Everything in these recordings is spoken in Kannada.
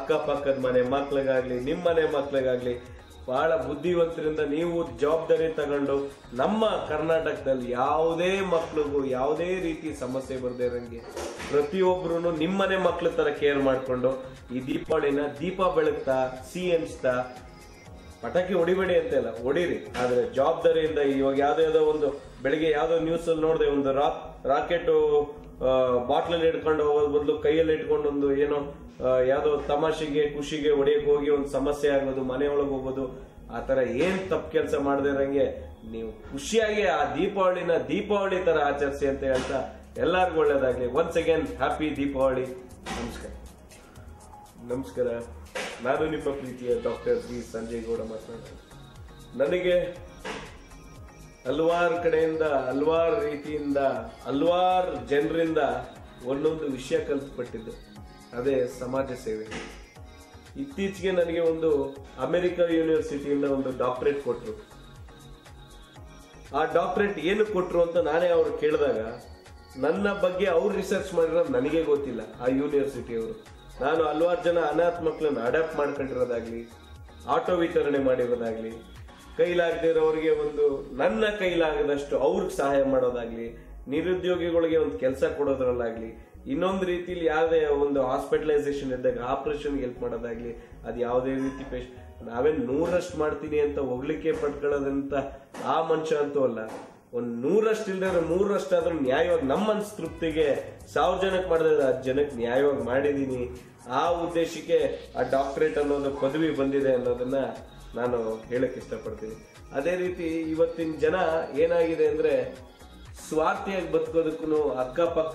ಅಕ್ಕಪಕ್ಕದ ಮನೆ ಮಕ್ಳಿಗಾಗ್ಲಿ ನಿಮ್ಮ ಮನೆ ಮಕ್ಳಿಗಾಗ್ಲಿ ಬಹಳ ಬುದ್ಧಿವಂತರಿಂದ ನೀವು ಜವಾಬ್ದಾರಿ ತಗೊಂಡು ನಮ್ಮ ಕರ್ನಾಟಕದಲ್ಲಿ ಯಾವುದೇ ಮಕ್ಳಿಗೂ ಯಾವುದೇ ರೀತಿ ಸಮಸ್ಯೆ ಬರದೇ ಇರಂಗೆ ಪ್ರತಿಯೊಬ್ರು ನಿಮ್ಮನೆ ಮಕ್ಳ ತರ ಕೇರ್ ಮಾಡ್ಕೊಂಡು ಈ ದೀಪಾವಳಿನ ದೀಪ ಬೆಳಗ್ತಾ ಸಿಹಿ ಹಂಚ್ತಾ ಪಟಾಕಿ ಹೊಡಿಬೇಡಿ ಅಂತ ಇಲ್ಲ ಹೊಡೀರಿ ಆದ್ರೆ ಜವಾಬ್ದಾರಿಯಿಂದ ಇವಾಗ ಯಾವ್ದೋ ಯಾವ್ದೋ ಒಂದು ಬೆಳಿಗ್ಗೆ ಯಾವ್ದೋ ನ್ಯೂಸ್ ಅಲ್ಲಿ ನೋಡಿದೆ ಒಂದು ರಾಕ್ ರಾಕೆಟ್ ಬಾಟ್ಲಲ್ಲಿ ಇಟ್ಕೊಂಡು ಹೋಗೋದ್ ಬದಲು ಕೈಯಲ್ಲಿ ಇಟ್ಕೊಂಡು ಒಂದು ಏನೋ ಆ, ಯಾವ್ದೋ ತಮಾಷೆಗೆ ಖುಷಿಗೆ ಹೊಡಿಯಕ್ ಹೋಗಿ ಒಂದು ಸಮಸ್ಯೆ ಆಗೋದು ಮನೆ ಒಳಗೆ ಹೋಗೋದು ಆ ತರ ಏನ್ ತಪ್ಪು ಕೆಲಸ ಮಾಡದೇ ಇರಂಗೆ ನೀವು ಖುಷಿಯಾಗಿ ಆ ದೀಪಾವಳಿನ ದೀಪಾವಳಿ ತರ ಆಚರಿಸಿ ಅಂತ ಹೇಳ್ತಾ ಎಲ್ಲಾರ್ಗು ಒಳ್ಳೇದಾಗ್ಲಿ ಒನ್ಸ್ ಅಗೇನ್ ಹ್ಯಾಪಿ ದೀಪಾವಳಿ ನಮಸ್ಕಾರ ನಮಸ್ಕಾರ ನಾನು ನಿಮ್ಮ ಪ್ರೀತಿಯ ಡಾಕ್ಟರ್ ಬಿ ಸಂಜಯ್ ಗೌಡ ಮಾತನಾಡ್ತೀನಿ ನನಗೆ ಹಲವಾರು ಕಡೆಯಿಂದ ಹಲವಾರು ರೀತಿಯಿಂದ ಹಲವಾರು ಜನರಿಂದ ಒಂದೊಂದು ವಿಷಯ ಕಲ್ತ್ಪಟ್ಟಿದ್ದೆ ಅದೇ ಸಮಾಜ ಸೇವೆ ಇತ್ತೀಚೆಗೆ ನನಗೆ ಒಂದು ಅಮೆರಿಕ ಯೂನಿವರ್ಸಿಟಿಯಿಂದ ಒಂದು ಡಾಕ್ಟರೇಟ್ ಕೊಟ್ಟರು ಆ ಡಾಕ್ಟರೇಟ್ ಏನು ಕೊಟ್ರು ಅಂತ ನಾನೇ ಅವ್ರು ಕೇಳಿದಾಗ ನನ್ನ ಬಗ್ಗೆ ಅವ್ರು ರಿಸರ್ಚ್ ಮಾಡಿರೋದು ನನಗೆ ಗೊತ್ತಿಲ್ಲ ಆ ಯೂನಿವರ್ಸಿಟಿಯವರು ನಾನು ಹಲವಾರು ಜನ ಅನಾಥ ಮಕ್ಕಳನ್ನ ಅಡಾಪ್ಟ್ ಮಾಡ್ಕೊಂಡಿರೋದಾಗ್ಲಿ ಆಟೋ ವಿತರಣೆ ಮಾಡಿರೋದಾಗ್ಲಿ ಕೈಲಾಗದೇ ಇರೋರಿಗೆ ಒಂದು ನನ್ನ ಕೈಲಾಗದಷ್ಟು ಅವ್ರಿಗೆ ಸಹಾಯ ಮಾಡೋದಾಗ್ಲಿ ನಿರುದ್ಯೋಗಿಗಳಿಗೆ ಒಂದು ಕೆಲಸ ಕೊಡೋದ್ರಲ್ಲಾಗ್ಲಿ ಇನ್ನೊಂದು ರೀತಿಲಿ ಯಾವುದೇ ಒಂದು ಹಾಸ್ಪಿಟಲೈಸೇಷನ್ ಇದ್ದಾಗ ಆಪರೇಷನ್ ಹೆಲ್ಪ್ ಮಾಡೋದಾಗ್ಲಿ ಅದು ಯಾವುದೇ ರೀತಿ ಪೇಶ್ ನಾವೇನ್ ನೂರಷ್ಟು ಮಾಡ್ತೀನಿ ಅಂತ ಹೊಗಳಿಕೆ ಪಡ್ಕೊಳ್ಳೋದಂತ ಆ ಮನುಷ್ಯ ಅಂತೂ ಅಲ್ಲ ಒಂದ್ ನೂರಷ್ಟು ಇಲ್ದೇ ಮೂರಷ್ಟು ಆದ್ರೂ ನ್ಯಾಯವಾಗಿ ನಮ್ಮ ಮನ್ಸ್ ತೃಪ್ತಿಗೆ ಸಾವಿರ ಜನಕ್ಕೆ ಮಾಡಿದ್ರೆ ಹತ್ತು ಜನಕ್ಕೆ ನ್ಯಾಯವಾಗಿ ಮಾಡಿದೀನಿ ಆ ಉದ್ದೇಶಕ್ಕೆ ಆ ಡಾಕ್ಟರೇಟ್ ಅನ್ನೋದು ಪದವಿ ಬಂದಿದೆ ಅನ್ನೋದನ್ನ ನಾನು ಹೇಳಕ್ ಇಷ್ಟಪಡ್ತೀನಿ ಅದೇ ರೀತಿ ಇವತ್ತಿನ ಜನ ಏನಾಗಿದೆ ಅಂದ್ರೆ ಸ್ವಾರ್ಥಿಯಾಗಿ ಬದುಕೋದಕ್ಕೂ ಅಕ್ಕಪಕ್ಕ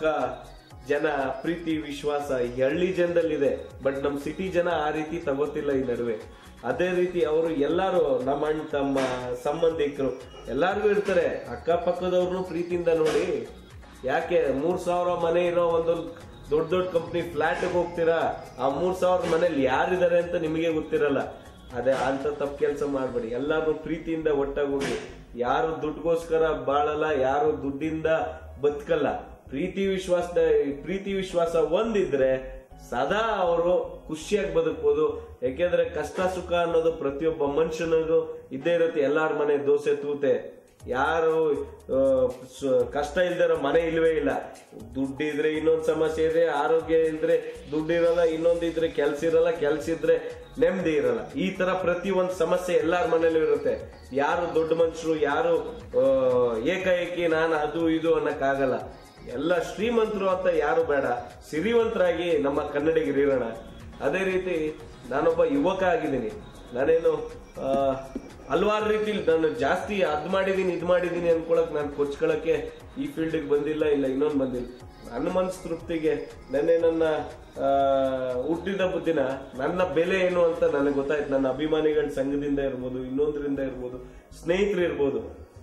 ಜನ ಪ್ರೀತಿ ವಿಶ್ವಾಸ ಈ ಹಳ್ಳಿ ಜನದಲ್ಲಿದೆ ಬಟ್ ನಮ್ ಸಿಟಿ ಜನ ಆ ರೀತಿ ತಗೋತಿಲ್ಲ ಈ ನಡುವೆ ಅದೇ ರೀತಿ ಅವರು ಎಲ್ಲಾರು ನಮ್ಮ ಅಣ್ಣ ತಮ್ಮ ಸಂಬಂಧಿಕರು ಎಲ್ಲಾರ್ಗೂ ಇರ್ತಾರೆ ಅಕ್ಕಪಕ್ಕದವ್ರನ್ನು ಪ್ರೀತಿಯಿಂದ ನೋಡಿ ಯಾಕೆ ಮೂರ್ ಸಾವಿರ ಮನೆ ಇರೋ ಒಂದೊಂದು ದೊಡ್ಡ ದೊಡ್ಡ ಕಂಪ್ನಿ ಫ್ಲಾಟ್ ಹೋಗ್ತೀರಾ ಆ ಮೂರ್ ಸಾವಿರ ಮನೇಲಿ ಯಾರಿದ್ದಾರೆ ಅಂತ ನಿಮಗೆ ಗೊತ್ತಿರಲ್ಲ ಅದೇ ಅಂತ ತಪ್ಪು ಕೆಲಸ ಮಾಡ್ಬೇಡಿ ಎಲ್ಲಾರು ಪ್ರೀತಿಯಿಂದ ಒಟ್ಟಾಗಿ ಹೋಗಿ ಯಾರು ದುಡ್ಗೋಸ್ಕರ ಬಾಳಲ್ಲ ಯಾರು ದುಡ್ಡಿಂದ ಬದುಕಲ್ಲ ಪ್ರೀತಿ ವಿಶ್ವಾಸದ ಪ್ರೀತಿ ವಿಶ್ವಾಸ ಒಂದಿದ್ರೆ ಸದಾ ಅವರು ಖುಷಿಯಾಗಿ ಬದುಕ್ಬೋದು ಯಾಕೆಂದ್ರೆ ಕಷ್ಟ ಸುಖ ಅನ್ನೋದು ಪ್ರತಿಯೊಬ್ಬ ಮನುಷ್ಯನಿಗೂ ಇದ್ದೇ ಇರುತ್ತೆ ಎಲ್ಲಾರ ಮನೆ ದೋಸೆ ತೂತೆ ಯಾರು ಆ, ಸ- ಕಷ್ಟ ಇಲ್ದಿರೋ ಮನೆ ಇಲ್ವೇ ಇಲ್ಲ ದುಡ್ಡು ಇದ್ರೆ ಇನ್ನೊಂದ್ ಸಮಸ್ಯೆ ಇದೆ ಆರೋಗ್ಯ ಇದ್ರೆ ದುಡ್ಡು ಇರಲ್ಲ ಇನ್ನೊಂದಿದ್ರೆ ಕೆಲ್ಸ ಇರಲ್ಲ ಕೆಲ್ಸ ಇದ್ರೆ ನೆಮ್ಮದಿ ಇರಲ್ಲ ಈ ತರ ಪ್ರತಿ ಒಂದ್ ಸಮಸ್ಯೆ ಎಲ್ಲಾರ ಮನೇಲೂ ಇರುತ್ತೆ ಯಾರು ದೊಡ್ಡ ಮನುಷ್ಯರು ಯಾರು ಆ, ಏಕಾಏಕಿ ನಾನು ಅದು ಇದು ಅನ್ನಕ್ಕಾಗಲ್ಲ ಎಲ್ಲ ಶ್ರೀಮಂತರು ಅಂತ ಯಾರು ಬೇಡ ಸಿರಿವಂತರಾಗಿ ನಮ್ಮ ಕನ್ನಡಿಗರು ಇರೋಣ ಅದೇ ರೀತಿ ನಾನೊಬ್ಬ ಯುವಕ ಆಗಿದ್ದೀನಿ ನಾನೇನು ಆ, ಹಲವಾರು ರೀತಿಲಿ ನಾನು ಜಾಸ್ತಿ ಅದ್ ಮಾಡಿದೀನಿ ಇದ್ ಮಾಡಿದೀನಿ ಅನ್ಕೊಳಕ್ ನಾನು ಕೊಚ್ಕೊಳಕ್ಕೆ ಈ ಫೀಲ್ಡ್ಗೆ ಬಂದಿಲ್ಲ ಇಲ್ಲ ಇನ್ನೊಂದು ಬಂದಿಲ್ಲ ನನ್ನ ಮನಸ್ ತೃಪ್ತಿಗೆ ನೆನ್ನೆ ನನ್ನ ಆ, ಹುಟ್ಟಿದ ದಿನ ನನ್ನ ಬೆಲೆ ಏನು ಅಂತ ನನಗೆ ಗೊತ್ತಾಯ್ತು ನನ್ನ ಅಭಿಮಾನಿಗಳ ಸಂಘದಿಂದ ಇರ್ಬೋದು ಇನ್ನೊಂದರಿಂದ ಇರ್ಬೋದು ಸ್ನೇಹಿತರು ಇರ್ಬೋದು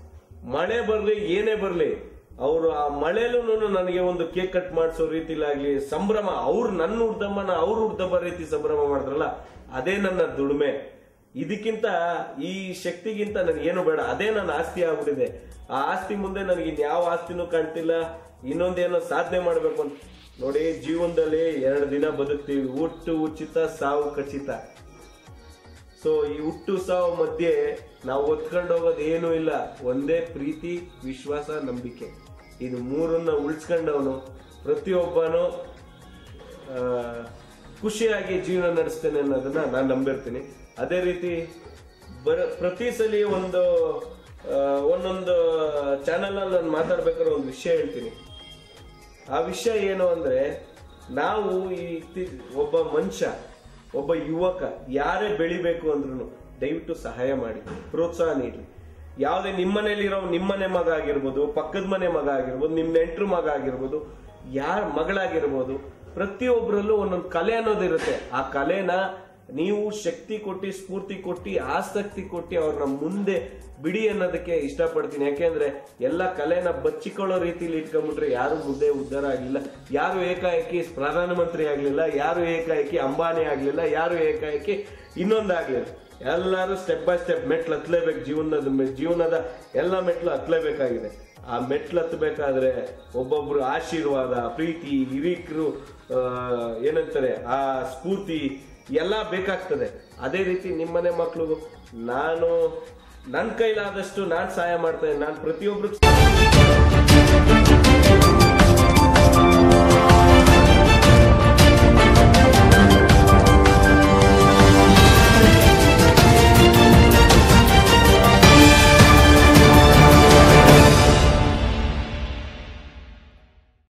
ಮಳೆ ಬರ್ಲಿ ಏನೇ ಬರ್ಲಿ ಅವರು ಆ ಮಳೆಲೂ ನನಗೆ ಒಂದು ಕೇಕ್ ಕಟ್ ಮಾಡಿಸೋ ರೀತಿಲಾಗ್ಲಿ ಸಂಭ್ರಮ ಅವ್ರು ನನ್ನ ಹುಡ್ದಮ್ಮನ ಅವ್ರ ಹುಡ್ದಮ್ಮ ರೀತಿ ಸಂಭ್ರಮ ಮಾಡಿದ್ರಲ್ಲ ಅದೇ ನನ್ನ ದುಡಿಮೆ ಇದಕ್ಕಿಂತ ಈ ಶಕ್ತಿಗಿಂತ ನನಗೇನು ಬೇಡ ಅದೇ ನನ್ನ ಆಸ್ತಿ ಆಗ್ಬಿಟ್ಟಿದೆ ಆ ಆಸ್ತಿ ಮುಂದೆ ನನಗೆ ಇನ್ಯಾವ ಆಸ್ತಿನೂ ಕಾಣ್ತಿಲ್ಲ ಇನ್ನೊಂದೇನೋ ಸಾಧನೆ ಮಾಡ್ಬೇಕು ಅಂತ ನೋಡಿ ಜೀವನದಲ್ಲಿ ಎರಡು ದಿನ ಬದುಕ್ತೀವಿ ಹುಟ್ಟು ಉಚಿತ ಸಾವು ಖಚಿತ ಸೊ ಈ ಹುಟ್ಟು ಸಾವು ಮಧ್ಯೆ ನಾವು ಒತ್ಕೊಂಡು ಹೋಗೋದು ಏನೂ ಇಲ್ಲ ಒಂದೇ ಪ್ರೀತಿ ವಿಶ್ವಾಸ ನಂಬಿಕೆ ಇದು ಮೂರನ್ನ ಉಳಿಸ್ಕೊಂಡವನು ಪ್ರತಿಯೊಬ್ಬನು ಆ, ಖುಷಿಯಾಗಿ ಜೀವನ ನಡೆಸ್ತೇನೆ ಅನ್ನೋದನ್ನ ನಾನು ನಂಬಿರ್ತೀನಿ ಅದೇ ರೀತಿ ಬರ ಪ್ರತಿ ಸಲ ಒಂದು ಆ, ಒಂದೊಂದು ಚಾನಲ್ ಅಲ್ಲಿ ನಾನು ಮಾತಾಡ್ಬೇಕಾದ್ರೆ ಒಂದು ವಿಷಯ ಹೇಳ್ತೀನಿ ಆ ವಿಷಯ ಏನು ಅಂದ್ರೆ ನಾವು ಈ ಇತ್ತೀ- ಒಬ್ಬ ಮನುಷ್ಯ ಒಬ್ಬ ಯುವಕ ಯಾರೇ ಬೆಳಿಬೇಕು ಅಂದ್ರೂ ದಯವಿಟ್ಟು ಸಹಾಯ ಮಾಡಿ ಪ್ರೋತ್ಸಾಹ ನೀಡಿ ಯಾವುದೇ ನಿಮ್ಮನೇಲಿರೋ ನಿಮ್ಮನೆ ಮಗ ಆಗಿರ್ಬೋದು ಪಕ್ಕದ ಮನೆ ಮಗ ಆಗಿರ್ಬೋದು ನಿಮ್ ನೆಂಟ್ರ ಮಗ ಆಗಿರ್ಬೋದು ಯಾರ ಮಗಳಾಗಿರ್ಬೋದು ಪ್ರತಿಯೊಬ್ಬರಲ್ಲೂ ಒಂದೊಂದು ಕಲೆ ಅನ್ನೋದಿರುತ್ತೆ ಆ ಕಲೆನ ನೀವು ಶಕ್ತಿ ಕೊಟ್ಟು ಸ್ಫೂರ್ತಿ ಕೊಟ್ಟು ಆಸಕ್ತಿ ಕೊಟ್ಟು ಅವ್ರನ್ನ ಮುಂದೆ ಬಿಡಿ ಅನ್ನೋದಕ್ಕೆ ಇಷ್ಟಪಡ್ತೀನಿ ಯಾಕೆಂದ್ರೆ ಎಲ್ಲ ಕಲೆನ ಬಚ್ಚಿಕೊಳ್ಳೋ ರೀತಿಲಿ ಇಟ್ಕೊಂಡ್ಬಿಟ್ರೆ ಯಾರು ಮುಂದೆ ಉದ್ಧಾರ ಆಗ್ಲಿಲ್ಲ ಯಾರು ಏಕಾಏಕಿ ಪ್ರಧಾನಮಂತ್ರಿ ಆಗ್ಲಿಲ್ಲ ಯಾರು ಏಕಾಏಕಿ ಅಂಬಾನಿ ಆಗ್ಲಿಲ್ಲ ಯಾರು ಏಕಾಏಕಿ ಇನ್ನೊಂದಾಗ್ಲಿಲ್ಲ ಎಲ್ಲರೂ ಸ್ಟೆಪ್ ಬೈ ಸ್ಟೆಪ್ ಮೆಟ್ಲು ಹತ್ಲೇಬೇಕು ಜೀವನದ ಮೆ- ಜೀವನದ ಎಲ್ಲ ಮೆಟ್ಲು ಹತ್ಲೇಬೇಕಾಗಿದೆ ಆ ಮೆಟ್ಲು ಹತ್ತಬೇಕಾದ್ರೆ ಒಬ್ಬೊಬ್ರು ಆಶೀರ್ವಾದ ಪ್ರೀತಿ ಹಿರೀಕರು ಆ, ಏನಂತಾರೆ ಆ ಸ್ಫೂರ್ತಿ ಎಲ್ಲ ಬೇಕಾಗ್ತದೆ ಅದೇ ರೀತಿ ನಿಮ್ಮನೆ ಮಕ್ಳಿಗೂ ನಾನು ನನ್ನ ಕೈಲಾದಷ್ಟು ನಾನು ಸಹಾಯ ಮಾಡ್ತೇನೆ ನಾನು ಪ್ರತಿಯೊಬ್ರು